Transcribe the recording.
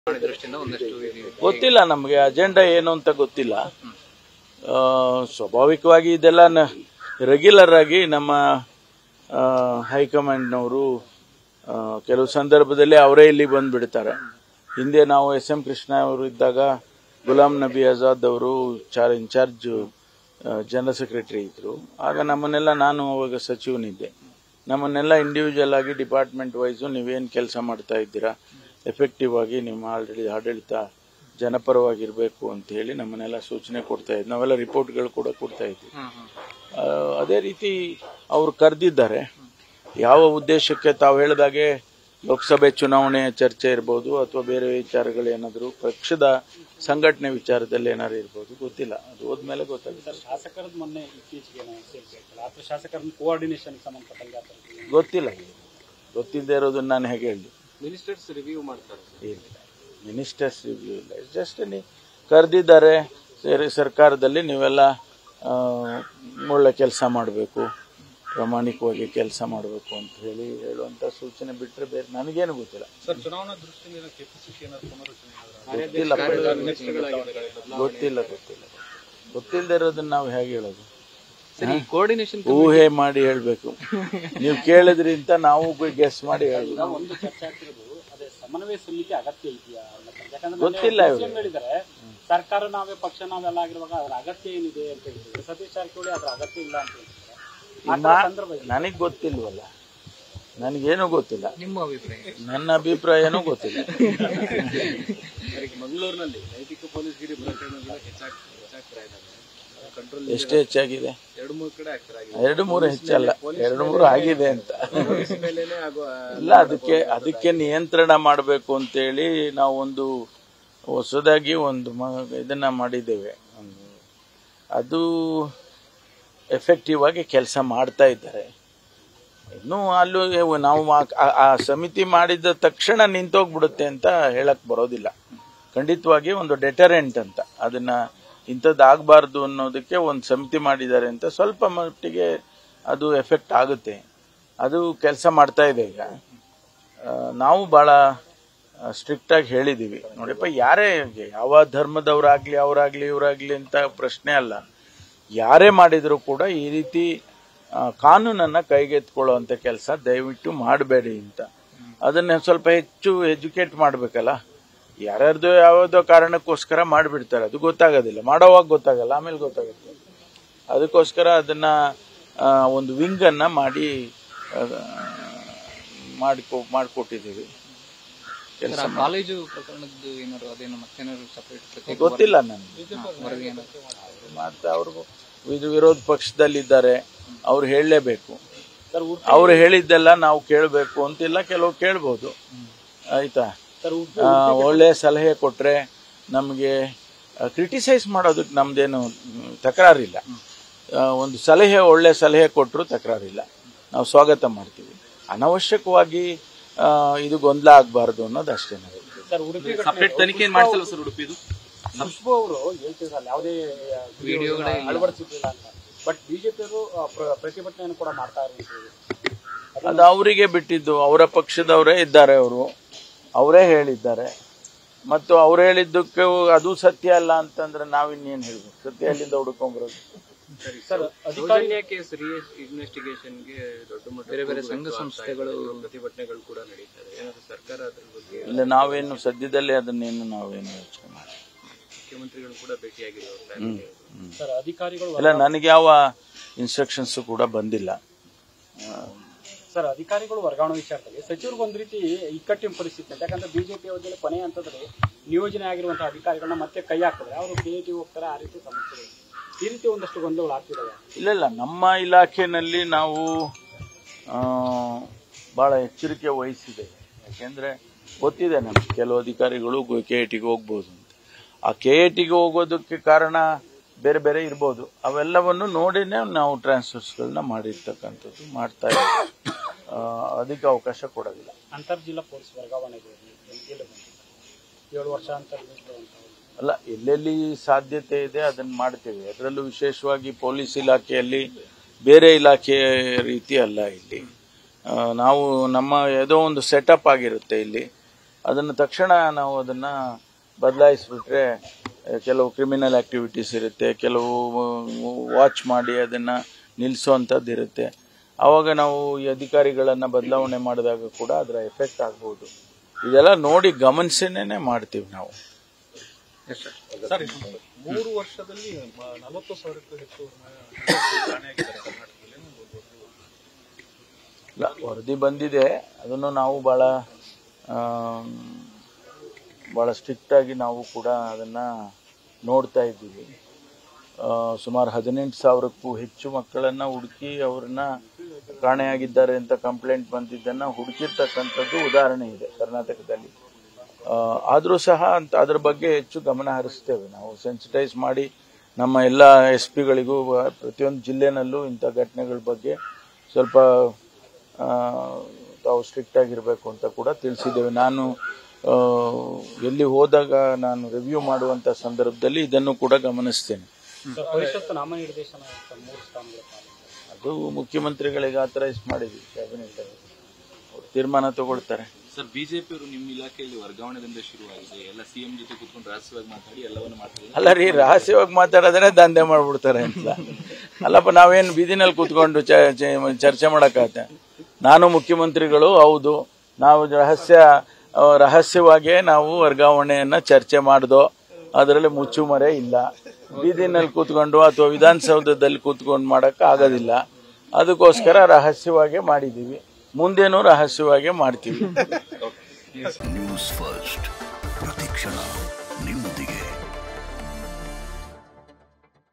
ದೃಷ್ಟಿಯಿಂದ ಒಂದಷ್ಟು ಇದು- ಗೊತ್ತಿಲ್ಲ ನಮಗೆ ಅಜೆಂಡಾ ಏನು ಅಂತ ಗೊತ್ತಿಲ್ಲ ಆ, ಸ್ವಾಭಾವಿಕವಾಗಿ ಇದೆಲ್ಲ ರೆಗ್ಯುಲರ್ ಆಗಿ ನಮ್ಮ ಆ, ಹೈಕಮಾಂಡ್ನವರು ಆ, ಕೆಲವು ಸಂದರ್ಭದಲ್ಲಿ ಅವರೇ ಇಲ್ಲಿ ಬಂದ್ಬಿಡ್ತಾರೆ ಹಿಂದೆ ನಾವು ಎಸ್ ಎಂ ಕೃಷ್ಣ ಅವರು ಇದ್ದಾಗ ಗುಲಾಂ ನಬಿ ಆಜಾದ್ ಅವರು ಚಾರ್ ಇನ್ಚಾರ್ಜ್ ಜನರಲ್ ಸೆಕ್ರೆಟರಿ ಇದ್ರು ಆಗ ನಮ್ಮನ್ನೆಲ್ಲ ನಾನು ಅವಾಗ ಸಚಿವನಿದ್ದೆ ನಮ್ಮನ್ನೆಲ್ಲ ಇಂಡಿವಿಜುವಲ್ ಆಗಿ ಡಿಪಾರ್ಟ್ಮೆಂಟ್ ವೈಸು ನೀವೇನು ಕೆಲಸ ಮಾಡ್ತಾ ಇದ್ದೀರಾ ಎಫೆಕ್ಟಿವ್ ಆಗಿ ನಿಮ್ಮ ಆಲ್ರೆಡಿ ಆಡಳಿತ ಜನಪರವಾಗಿರಬೇಕು ಅಂತ ಹೇಳಿ ನಮ್ಮನ್ನೆಲ್ಲ ಸೂಚನೆ ಕೊಡ್ತಾ ಇದ್ವಿ ನಾವೆಲ್ಲ ರಿಪೋರ್ಟ್ಗಳು ಕೂಡ ಕೊಡ್ತಾ ಇದ್ವಿ ಆ, ಅದೇ ರೀತಿ ಅವರು ಕರೆದಿದ್ದಾರೆ ಯಾವ ಉದ್ದೇಶಕ್ಕೆ ತಾವು ಹೇಳಿದಾಗೆ ಲೋಕಸಭೆ ಚುನಾವಣೆಯ ಚರ್ಚೆ ಇರ್ಬೋದು ಅಥವಾ ಬೇರೆ ವಿಚಾರಗಳೇನಾದರೂ ಪಕ್ಷದ ಸಂಘಟನೆ ವಿಚಾರದಲ್ಲಿ ಏನಾದ್ರು ಇರ್ಬೋದು ಗೊತ್ತಿಲ್ಲ ಅದು ಹೋದ್ಮೇಲೆ ಗೊತ್ತಾಗುತ್ತೆ ಶಾಸಕರದ್ದು ಮೊನ್ನೆ ಇತ್ತೀಚೆಗೆ ಸೇರ್ಸಿರ್ತಲ್ಲ ಅಥವಾ ಶಾಸಕರ ಕೋಆರ್ಡಿನೇಷನ್ ಸಂಬಂಧಪಟ್ಟಂಗೆ ಆ ಥರದ್ದು ಗೊತ್ತಿಲ್ಲ ಗೊತ್ತಿಲ್ಲದೆ ಇರೋದನ್ನ ನಾನು ಹೇಗೆ ಹೇಳಿ ಮಿನಿಸ್ಟರ್ಸ್ ರಿವ್ಯೂ ಮಾಡ್ತಾರೆ ಇಲ್ಲ ಮಿನಿಸ್ಟರ್ಸ್ ರಿವ್ಯೂ ಇಲ್ಲ ಜಸ್ಟ್ ನೀ ಕರೆದಿದ್ದಾರೆ ಸೇರಿ ಸರ್ಕಾರದಲ್ಲಿ ನೀವೆಲ್ಲ ಆ, ಒಳ್ಳೆ ಕೆಲಸ ಮಾಡಬೇಕು ಪ್ರಾಮಾಣಿಕವಾಗಿ ಕೆಲಸ ಮಾಡಬೇಕು ಅಂತ ಹೇಳಿ ಹೇಳುವಂತ ಸೂಚನೆ ಬಿಟ್ಟರೆ ಬೇರೆ ನನಗೇನು ಗೊತ್ತಿಲ್ಲ ಸರ್ ಚುನಾವಣಾ ದೃಷ್ಟಿಯಿಂದ ಕೆಪಿಸಿಸಿ ಏನಾದ್ರು ಪುನರ್ರಚನೆ ಗೊತ್ತಿಲ್ಲ ಗೊತ್ತಿಲ್ಲ ಗೊತ್ತಿಲ್ಲ ಗೊತ್ತಿಲ್ಲದೆ ಇರೋದನ್ನ ನಾವು ಹೇಗೆ ಹೇಳೋದು ಸರಿ ಕೋಆರ್ಡಿನೇಷನ್ ಊಹೆ ಮಾಡಿ ಹೇಳ್ಬೇಕು ನೀವು ಕೇಳಿದ್ರಿ ಅಂತ ನಾವು ಗೆಸ್ ಮಾಡಿ ಹೇಳ್ಬೇಕು ಒಂದು ಚರ್ಚೆ ಆಗ್ತಿರೋದು ಅದೇ ಸಮನ್ವಯ ಸಮಿತಿ ಅಗತ್ಯ ಇದೆಯಾ ಅನ್ನೋದು. ಯಾಕಂದ್ರೆ ಗೊತ್ತಿಲ್ಲ ಮೊನ್ನೆ ಇವ್ರಿಗೆ. CM ಹೇಳಿದ್ದಾರೆ ಸರ್ಕಾರ ನಾವೇ ಪಕ್ಷ ನಾವೆಲ್ಲ ಆಗಿರುವಾಗ ಅದ್ರ ಅಗತ್ಯ ಏನಿದೆ ಅಂತ ಹೇಳಿದ್ರು ಸತೀಶ್ ಜಾರಕಿಹೊಳಿ ಅದ್ರ ಅಗತ್ಯ ಇಲ್ಲ ಅಂತ ಹೇಳಿದ್ದಾರೆ ಆ ಥರ ಸಂದರ್ಭ ಇದೆ. ನನಗೆ ಗೊತ್ತಿಲ್ವಲ್ಲ ನನಗೇನು ಗೊತ್ತಿಲ್ಲ ನಿಮ್ಮ ಅಭಿಪ್ರಾಯ ನನ್ನ ಅಭಿಪ್ರಾಯನೂ ಗೊತ್ತಿಲ್ಲ ಮಂಗಳೂರಿನಲ್ಲಿ ನೈತಿಕ ಪೊಲೀಸ್ಗಿರಿ ಪ್ರಕರಣಗಳು ಹೆಚ್ಚಾಗ್ ಹೆಚ್ಚಾಗ್ತಾ ಇದ್ದಾವೆ ಕಂಟ್ರೋಲ್ ಎಷ್ಟು ಹೆಚ್ಚಾಗಿದೆ ಎರಡು ಮೂರು ಕಡೆ ಆಗ್ತಾರೆ ಎರಡು ಮೂರು ಹೆಚ್ಚಲ್ಲ ಎರಡು ಮೂರು ಆಗಿದೆ ಅಂತ ಮೇಲೇನೆ ಆಗುವ ಇಲ್ಲ ಅದಕ್ಕೆ ಅದಕ್ಕೆ ನಿಯಂತ್ರಣ ಮಾಡಬೇಕು ಅಂತೇಳಿ ನಾವು ಒಂದು ಹೊಸದಾಗಿ ಒಂದು ಮ- ಇದನ್ನ ಮಾಡಿದ್ದೇವೆ ಒಂದು ಅದು ಎಫೆಕ್ಟಿವ್ ಆಗಿ ಕೆಲಸ ಮಾಡ್ತಾ ಇದ್ದಾರೆ ಇನ್ನು ಅಲ್ಲೂ ಇವು ನಾವು ಆ- ಆ- ಆ ಸಮಿತಿ ಮಾಡಿದ ತಕ್ಷಣ ನಿಂತೋಗ್ಬಿಡುತ್ತೆ ಅಂತ ಹೇಳಕ್ ಬರೋದಿಲ್ಲ ಖಂಡಿತವಾಗಿ ಒಂದು ಡೆಟರೆಂಟ್ ಅಂತ ಅದನ್ನ ಇಂಥದ್ದು ಆಗಬಾರ್ದು ಅನ್ನೋದಕ್ಕೆ ಒಂದು ಸಮಿತಿ ಮಾಡಿದ್ದಾರೆ ಅಂತ ಸ್ವಲ್ಪ ಮಟ್ಟಿಗೆ ಅದು ಎಫೆಕ್ಟ್ ಆಗುತ್ತೆ ಅದು ಕೆಲಸ ಮಾಡ್ತಾ ಇದೆ ಈಗ ಆ, ನಾವು ಬಹಳ ಸ್ಟ್ರಿಕ್ಟ್ ಆಗಿ ಹೇಳಿದೀವಿ ನೋಡಿಪ್ಪ ಯಾರೇ ಯಾವ ಧರ್ಮದವರಾಗ್ಲಿ ಅವರಾಗ್ಲಿ ಇವರಾಗ್ಲಿ ಅಂತ ಪ್ರಶ್ನೆ ಅಲ್ಲ ಯಾರೇ ಮಾಡಿದ್ರು ಕೂಡ ಈ ರೀತಿ ಆ, ಕಾನೂನನ್ನ ಕೈಗೆತ್ಕೊಳ್ಳುವಂತ ಕೆಲಸ ದಯವಿಟ್ಟು ಮಾಡಬೇಡಿ ಅಂತ ಅದನ್ನ ಸ್ವಲ್ಪ ಹೆಚ್ಚು ಎಜುಕೇಟ್ ಮಾಡ್ಬೇಕಲ್ಲ ಯಾರ್ಯಾರ್ದು ಯಾವುದೋ ಕಾರಣಕ್ಕೋಸ್ಕರ ಮಾಡಿಬಿಡ್ತಾರೆ ಅದು ಗೊತ್ತಾಗೋದಿಲ್ಲ ಮಾಡೋವಾಗ ಗೊತ್ತಾಗಲ್ಲ ಆಮೇಲೆ ಗೊತ್ತಾಗುತ್ತೆ ಅದಕ್ಕೋಸ್ಕರ ಅದನ್ನ ಆ, ಒಂದು ವಿಂಗ್ ಅನ್ನ ಮಾಡಿ ಆ, ಮಾಡಿಕೊ ಮಾಡಿಕೊಟ್ಟಿದ್ದೀವಿ ಕೆಲಸ ಕಾಲೇಜು ಪ್ರಕರಣದ್ದು ಏನಾದ್ರು ಅದೇನು ಮತ್ತೇನಾದ್ರು ಸಪರೇಟ್ ಗೊತ್ತಿಲ್ಲ ನನಗೆ ವರದಿ ಏನಾದ್ರು ಮತ್ತೆ ಅವ್ರಿಗೂ ಇದು ವಿರೋಧ ಪಕ್ಷದಲ್ಲಿದ್ದಾರೆ ಅವ್ರು ಹೇಳಲೇಬೇಕು ಸರ್ ಉಡುಪಿ ಅವ್ರು ಹೇಳಿದ್ದೆಲ್ಲ ನಾವು ಕೇಳಬೇಕು ಅಂತಿಲ್ಲ ಕೆಲವು ಕೇಳ್ಬೋದು ಆಯ್ತಾ ಸರ್ ಉಡುಪಿ ಆ, ಒಳ್ಳೆ ಸಲಹೆ ಕೊಟ್ರೆ ನಮಗೆ ಕ್ರಿಟಿಸೈಸ್ ಮಾಡೋದಕ್ಕೆ ನಮ್ದೇನು ಮ್, ತಕರಾರಿಲ್ಲ ಆ, ಒಂದು ಸಲಹೆ ಒಳ್ಳೆ ಸಲಹೆ ಕೊಟ್ಟರು ತಕರಾರಿಲ್ಲ ನಾವು ಸ್ವಾಗತ ಮಾಡ್ತೀವಿ ಅನವಶ್ಯಕವಾಗಿ ಆ, ಇದು ಗೊಂದಲ ಆಗಬಾರ್ದು ಅನ್ನೋದು ಅಷ್ಟೇ ನಾವು ಸರ್ ಉಡುಪಿ ಸಪರೇಟ್ ತನಿಖೆ ಮಾಡಿಸಲ್ಲ ಸರ್ ಉಡುಪಿದು ಖುಷ್ಬು ಅವರು ಹೇಳ್ತಿದ್ರಲ್ಲ ಯಾವುದೇ ವಿಡಿಯೋಗಳೇ ಇಲ್ಲ. ಅಳವಡಿಸಿರ್ಲಿಲ್ಲ ಅಂತ ಬಟ್ ಬಿಜೆಪಿಯವರು ಪ್ರತಿಭಟನೆಯನ್ನು ಕೂಡ ಮಾಡ್ತಾ ಇದ್ದಾರೆ ಅದು ಅವರಿಗೆ ಬಿಟ್ಟಿದ್ದು ಅವರ ಪಕ್ಷದವರೇ ಇದ್ದಾರೆ ಅವರು ಅವರೇ ಹೇಳಿದ್ದಾರೆ ಮತ್ತು ಅವ್ರು ಹೇಳಿದ್ದಕ್ಕೆ ಅದು ಸತ್ಯ ಅಲ್ಲ ಅಂತಂದ್ರೆ ನಾವಿನ್ನೇನು ಹೇಳ್ಬೇಕು ಸತ್ಯ ಎಲ್ಲಿಂದ ಹುಡ್ಕೊಂಬರೋದು ಸರ್ ದೌರ್ಜನ್ಯ ಕೇಸ್ ಇನ್ವೆಸ್ಟಿಗೇಷನ್ಗೆ ದೊಡ್ಡ ಮಟ್ಟ ಬೇರೆ ಬೇರೆ ಸಂಘ ಸಂಸ್ಥೆಗಳು ಪ್ರತಿಭಟನೆಗಳು ಕೂಡ ನಡೀತಾರೆ ಏನಾದ್ರು ಸರ್ಕಾರ ಅದ್ರ ಬಗ್ಗೆ ಇಲ್ಲ ನಾವೇನು ಸದ್ಯದಲ್ಲೇ ಅದನ್ನೇನು ನಾವೇನು ಯೋಚನೆ ಮಾಡಿ ಮುಖ್ಯಮಂತ್ರಿಗಳು ಕೂಡ ಭೇಟಿಯಾಗಿರೋ ಹ್ಮ್ ಹ್ಮ್. ಸರ್ ಅಧಿಕಾರಿಗಳು ಇಲ್ಲ ನನಗೆ ಯಾವ ಇನ್ಸ್ಟ್ರಕ್ಷನ್ಸ್ ಕೂಡ ಬಂದಿಲ್ಲ ಸರ್ ಅಧಿಕಾರಿಗಳು ವರ್ಗಾವಣೆ ವಿಚಾರದಲ್ಲಿ ಸಚಿವರಿಗೆ ಒಂದು ರೀತಿ ಇಕ್ಕಟ್ಟಿನ ಪರಿಸ್ಥಿತಿ ಅಂತ ಯಾಕಂದ್ರೆ ಬಿಜೆಪಿ ಅವಧಿಯಲ್ಲಿ ಕೊನೆಯ ಹಂತದಲ್ಲಿ ನಿಯೋಜನೆ ಆಗಿರುವಂತಹ ಅಧಿಕಾರಿಗಳನ್ನ ಮತ್ತೆ ಕೈ ಹಾಕಿದ್ರೆ ಅವರು ಕೆ ಟಿ ಹೋಗ್ತಾರೆ ಆ ರೀತಿ ಸಮಸ್ಯೆಗಳು ಈ ರೀತಿ ಒಂದಷ್ಟು ಗೊಂದಲಗಳು ಆಗ್ತಿದಾವೆ ಇಲ್ಲ ಇಲ್ಲ ನಮ್ಮ ಇಲಾಖೆನಲ್ಲಿ ನಾವು ಆ, ಬಹಳ ಎಚ್ಚರಿಕೆ ವಹಿಸಿದೆ ಯಾಕೆಂದ್ರೆ ಗೊತ್ತಿದೆ ನಮ್ಗೆ ಕೆಲವು ಅಧಿಕಾರಿಗಳು ಕೆ ಎ ಟಿಗೆ ಹೋಗ್ಬೋದು ಅಂತ ಆ ಕೆ ಎ ಟಿಗೆ ಹೋಗೋದಕ್ಕೆ ಕಾರಣ ಬೇರೆ ಬೇರೆ ಇರ್ಬೋದು ಅವೆಲ್ಲವನ್ನು ನೋಡಿನೇ ನಾವು ಟ್ರಾನ್ಸ್ಫರ್ಸ್ಗಳನ್ನ ಮಾಡಿರ್ತಕ್ಕಂಥದ್ದು ಮಾಡ್ತಾ ಇದ್ದೀವಿ ಆ, ಅದಕ್ಕೆ ಅವಕಾಶ ಕೊಡೋದಿಲ್ಲ ಅಂತರ್ ಜಿಲ್ಲಾ ಪೊಲೀಸ್ ವರ್ಗಾವಣೆಗೆ ಎಲ್ಲ ಬಂದಿದೆ. ಏಳು ವರ್ಷ ಅಂತ ನಿಲ್ಲಿಸುವಂಥದ್ದು. ಅಲ್ಲ ಎಲ್ಲೆಲ್ಲಿ ಸಾಧ್ಯತೆ ಇದೆ ಅದನ್ನ ಮಾಡ್ತೇವೆ ಅದರಲ್ಲೂ ವಿಶೇಷವಾಗಿ ಪೊಲೀಸ್ ಇಲಾಖೆಯಲ್ಲಿ ಬೇರೆ ಇಲಾಖೆಯ ರೀತಿ ಅಲ್ಲ ಇಲ್ಲಿ ಆ, ನಾವು ನಮ್ಮ ಏನೋ ಒಂದು ಸೆಟಪ್ ಆಗಿರುತ್ತೆ ಇಲ್ಲಿ ಅದನ್ನು ತಕ್ಷಣ ನಾವು ಅದನ್ನ ಬದಲಾಯಿಸ್ಬಿಟ್ರೆ ಆ, ಕೆಲವು ಕ್ರಿಮಿನಲ್ ಆಕ್ಟಿವಿಟೀಸ್ ಇರುತ್ತೆ ಕೆಲವು ವಾಚ್ ಮಾಡಿ ಅದನ್ನ ನಿಲ್ಲಿಸುವಂಥದ್ದು ಇರುತ್ತೆ ಆವಾಗ ನಾವು ಈ ಅಧಿಕಾರಿಗಳನ್ನ ಬದಲಾವಣೆ ಮಾಡಿದಾಗ ಕೂಡ ಅದರ ಎಫೆಕ್ಟ್ ಆಗ್ಬೋದು ಇದೆಲ್ಲ ನೋಡಿ ಗಮನಿಸಿನೇ ಮಾಡ್ತೀವಿ ನಾವು ಸರ್ ಮೂರು ವರ್ಷದಲ್ಲಿ ಮ- ನಲವತ್ತು ಸಾವಿರಕ್ಕೂ ಹೆಚ್ಚು ಕಾಣೆಯಾಗಿದ್ದಾರೆ ಕರ್ನಾಟಕದಲ್ಲಿ ಅನ್ನೋದು ಒಂದು ಇಲ್ಲ ವರದಿ ಬಂದಿದೆ ಅದನ್ನು ನಾವು ಭಾಳ ಭಾಳ ಸ್ಟ್ರಿಕ್ಟ್ ಆಗಿ ನಾವು ಕೂಡ ಅದನ್ನ ನೋಡ್ತಾ ಇದ್ದೀವಿ ಆ, ಸುಮಾರು ಹದಿನೆಂಟು ಸಾವಿರಕ್ಕೂ ಹೆಚ್ಚು ಮಕ್ಕಳನ್ನ ಹುಡುಕಿ ಅವ್ರನ್ನ ಕಾಣೆಯಾಗಿದ್ದಾರೆ ಅಂತ ಕಂಪ್ಲೇಂಟ್ ಬಂದಿದ್ದನ್ನ ಹುಡುಕಿರ್ತಕ್ಕಂಥದ್ದು ಉದಾಹರಣೆ ಇದೆ ಕರ್ನಾಟಕದಲ್ಲಿ ಆದರೂ ಸಹ ಅಂತ ಅದ್ರ ಬಗ್ಗೆ ಹೆಚ್ಚು ಗಮನ ಹರಿಸ್ತೇವೆ ನಾವು ಸೆನ್ಸಿಟೈಸ್ ಮಾಡಿ ನಮ್ಮ ಎಲ್ಲ ಎಸ್ ಪಿಗಳಿಗೂ ಪ್ರತಿಯೊಂದು ಜಿಲ್ಲೆನಲ್ಲೂ ಇಂಥ ಘಟನೆಗಳ ಬಗ್ಗೆ ಸ್ವಲ್ಪ ಆ, ತಾವು ಸ್ಟ್ರಿಕ್ಟ್ ಆಗಿರಬೇಕು ಅಂತ ಕೂಡ ತಿಳಿಸಿದ್ದೇವೆ ನಾನು ಆ, ಎಲ್ಲಿ ಹೋದಾಗ ನಾನು ರಿವ್ಯೂ ಮಾಡುವಂಥ ಸಂದರ್ಭದಲ್ಲಿ ಇದನ್ನು ಕೂಡ ಗಮನಿಸ್ತೇನೆ ಸರ್, ಪರಿಷತ್ ನಾಮನಿರ್ದೇಶನ ಅಂತ ಮೂರು ಸ್ಥಾನಗಳು ಅದು ಮುಖ್ಯಮಂತ್ರಿಗಳಿಗೆ ಆಥರೈಸ್ ಮಾಡಿದ್ವಿ ಕ್ಯಾಬಿನೆಟ್ ಅಲ್ಲಿ ಅವ್ರು ತೀರ್ಮಾನ ತಗೊಳ್ತಾರೆ ಸರ್ ಬಿಜೆಪಿ ಅವರು ನಿಮ್ಮ ಇಲಾಖೆಯಲ್ಲಿ ವರ್ಗಾವಣೆದಿಂದ ಶುರುವಾಗಿದೆ ಎಲ್ಲ ಸಿಎಂ ಜೊತೆ ಕೂತ್ಕೊಂಡು ರಹಸ್ಯವಾಗಿ ಮಾತಾಡಿ ಎಲ್ಲವನ್ನು ಮಾಡ್ತಾರೆ ಅಲ್ಲ ರೀ ರಹಸ್ಯವಾಗಿ ಮಾತಾಡಿದ್ರೆ ದಂಧೆ ಮಾಡ್ಬಿಡ್ತಾರೆ ಅಂತ ಅಲ್ಲಪ್ಪ ನಾವೇನು ಬೀದಿನಲ್ಲಿ ಕೂತ್ಕೊಂಡು ಚ- ಚ- ಚರ್ಚೆ ಮಾಡಕ್ಕಾಗತ್ತೆ ನಾನು ಮುಖ್ಯಮಂತ್ರಿಗಳು ಹೌದು ನಾವು ರಹಸ್ಯ ಆ, ರಹಸ್ಯವಾಗೇ ನಾವು ವರ್ಗಾವಣೆಯನ್ನ ಚರ್ಚೆ ಮಾಡ್ದೋ ಅದರಲ್ಲಿ ಮುಚ್ಚುಮರೆ ಇಲ್ಲ ಬೀದಿನಲ್ಲಿ ಕೂತ್ಕೊಂಡು ಅಥವಾ ವಿಧಾನಸೌಧದಲ್ಲಿ ಕೂತ್ಕೊಂಡು ಮಾಡಕ್ ಆಗೋದಿಲ್ಲ ಅದಕ್ಕೋಸ್ಕರ ರಹಸ್ಯವಾಗೇ ಮಾಡಿದ್ದೀವಿ ಮುಂದೇನೂ ರಹಸ್ಯವಾಗೇ ಮಾಡ್ತೀವಿ ನ್ಯೂಸ್ ಫಸ್ಟ್ ಪ್ರತಿಕ್ಷಣ